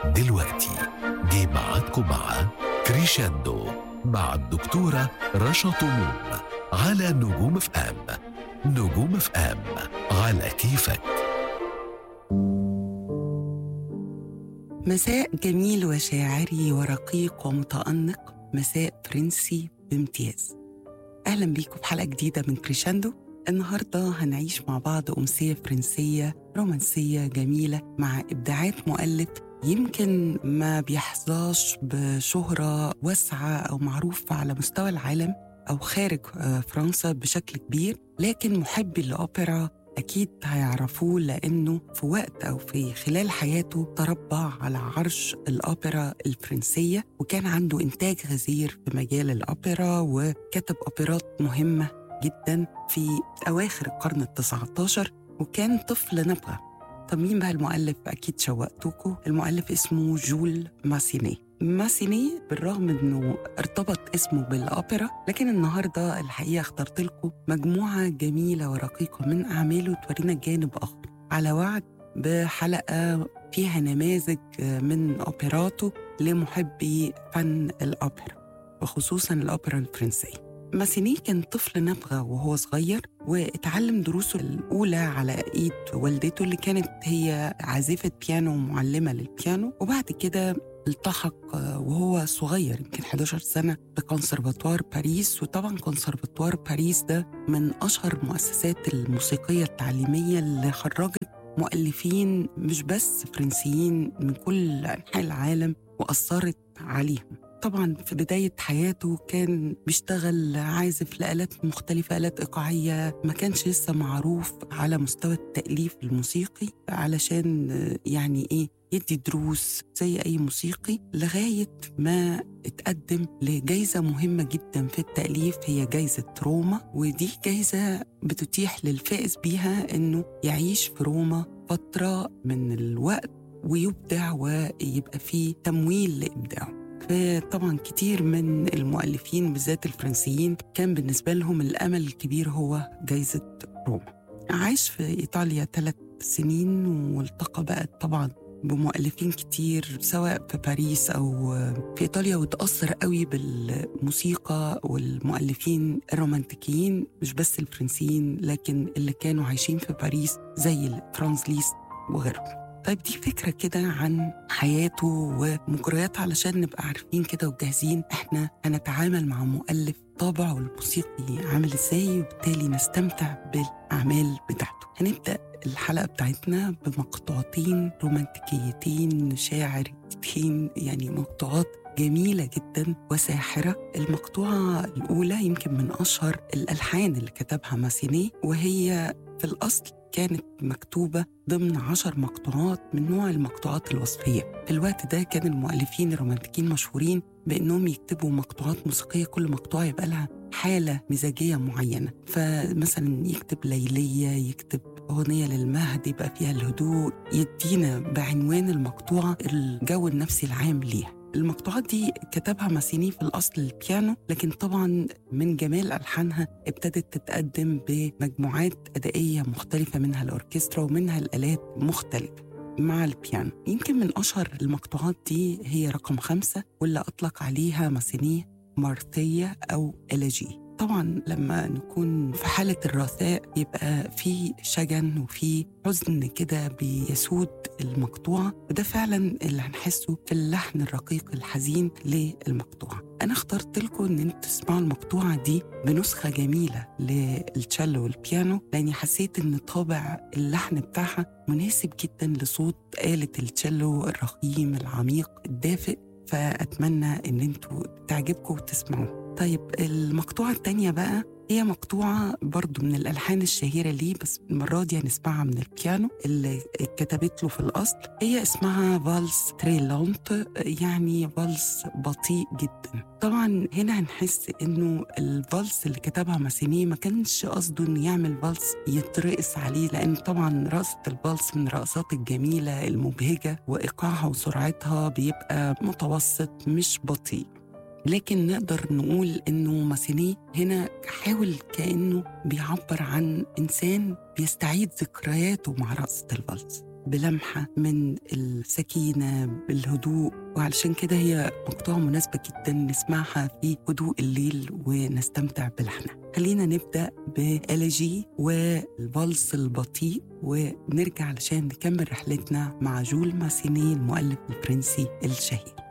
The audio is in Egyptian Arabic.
دلوقتي جه ميعادكم مع كريشاندو مع الدكتورة رشا طموم على نجوم اف ام نجوم اف ام على كيفك مساء جميل وشاعري ورقيق ومتأنق مساء فرنسي بامتياز أهلا بيكم في حلقة جديدة من كريشاندو النهاردة هنعيش مع بعض أمسية فرنسية رومانسية جميلة مع إبداعات مؤلف يمكن ما بيحظاش بشهرة واسعة أو معروفة على مستوى العالم أو خارج آه، فرنسا بشكل كبير لكن محبي الأوبرا أكيد هيعرفوه لأنه في وقت أو في خلال حياته تربى على عرش الأوبرا الفرنسية وكان عنده إنتاج غزير في مجال الأوبرا وكتب أوبرات مهمة جدا في أواخر القرن التسعة عشر وكان طفل نبغة طب مين بقى المؤلف أكيد شوقتكم المؤلف اسمه جول ماسيني ماسيني بالرغم انه ارتبط اسمه بالاوبرا لكن النهارده الحقيقه اخترت لكم مجموعه جميله ورقيقه من اعماله تورينا جانب اخر على وعد بحلقه فيها نماذج من اوبراته لمحبي فن الاوبرا وخصوصا الاوبرا الفرنسيه ماسيني كان طفل نبغة وهو صغير واتعلم دروسه الأولى على إيد والدته اللي كانت هي عازفة بيانو ومعلمة للبيانو وبعد كده التحق وهو صغير يمكن 11 سنة بكونسرفاتوار باريس وطبعا كونسرفاتوار باريس ده من أشهر المؤسسات الموسيقية التعليمية اللي خرجت مؤلفين مش بس فرنسيين من كل أنحاء العالم وأثرت عليهم طبعا في بداية حياته كان بيشتغل عازف لآلات مختلفة آلات إيقاعية ما كانش لسه معروف على مستوى التأليف الموسيقي علشان يعني إيه يدي دروس زي أي موسيقي لغاية ما اتقدم لجائزة مهمة جدا في التأليف هي جائزة روما ودي جائزة بتتيح للفائز بيها إنه يعيش في روما فترة من الوقت ويبدع ويبقى فيه تمويل لإبداعه فطبعا كتير من المؤلفين بالذات الفرنسيين كان بالنسبة لهم الأمل الكبير هو جائزة روما عاش في إيطاليا ثلاث سنين والتقى بقى طبعا بمؤلفين كتير سواء في باريس أو في إيطاليا وتأثر قوي بالموسيقى والمؤلفين الرومانتيكيين مش بس الفرنسيين لكن اللي كانوا عايشين في باريس زي فرانز ليست وغيرهم طيب دي فكرة كده عن حياته ومجرياتها علشان نبقى عارفين كده وجاهزين احنا هنتعامل مع مؤلف طابعه الموسيقي عامل ازاي وبالتالي نستمتع بالأعمال بتاعته هنبدأ الحلقة بتاعتنا بمقطوعتين رومانتيكيتين شاعرتين يعني مقطوعات جميلة جدا وساحرة المقطوعة الأولى يمكن من أشهر الألحان اللي كتبها ماسيني وهي في الأصل كانت مكتوبة ضمن عشر مقطوعات من نوع المقطوعات الوصفية في الوقت ده كان المؤلفين الرومانتيكيين مشهورين بأنهم يكتبوا مقطوعات موسيقية كل مقطوعة يبقى لها حالة مزاجية معينة فمثلا يكتب ليلية يكتب أغنية للمهد يبقى فيها الهدوء يدينا بعنوان المقطوعة الجو النفسي العام ليها المقطوعات دي كتبها ماسيني في الأصل البيانو لكن طبعا من جمال ألحانها ابتدت تتقدم بمجموعات أدائية مختلفة منها الأوركسترا ومنها الآلات مختلفة مع البيانو يمكن من أشهر المقطوعات دي هي رقم خمسة واللي أطلق عليها ماسيني مارثية أو إلاجي طبعا لما نكون في حالة الرثاء يبقى في شجن وفي حزن كده بيسود المقطوعة وده فعلا اللي هنحسه في اللحن الرقيق الحزين للمقطوعة أنا اخترت لكم إن انتوا تسمعوا المقطوعة دي بنسخة جميلة للتشيلو والبيانو لأني حسيت إن طابع اللحن بتاعها مناسب جدا لصوت آلة التشيلو الرخيم العميق الدافئ فأتمنى إن انتوا تعجبكم وتسمعوه طيب المقطوعة التانية بقى هي مقطوعة برضو من الألحان الشهيرة ليه بس المرة دي هنسمعها من البيانو اللي كتبت له في الأصل هي اسمها فالس تريلونت يعني فالس بطيء جدا طبعا هنا هنحس انه الفالس اللي كتبها ماسيني ما كانش قصده انه يعمل فالس يترقص عليه لان طبعا رقصة الفالس من الرقصات الجميلة المبهجة وإيقاعها وسرعتها بيبقى متوسط مش بطيء لكن نقدر نقول انه ماسيني هنا حاول كانه بيعبر عن انسان بيستعيد ذكرياته مع رقصه الفالس بلمحة من السكينة بالهدوء وعلشان كده هي مقطوعة مناسبة جدا نسمعها في هدوء الليل ونستمتع بلحنها خلينا نبدأ بألجي والفالس البطيء ونرجع علشان نكمل رحلتنا مع جول ماسيني المؤلف الفرنسي الشهير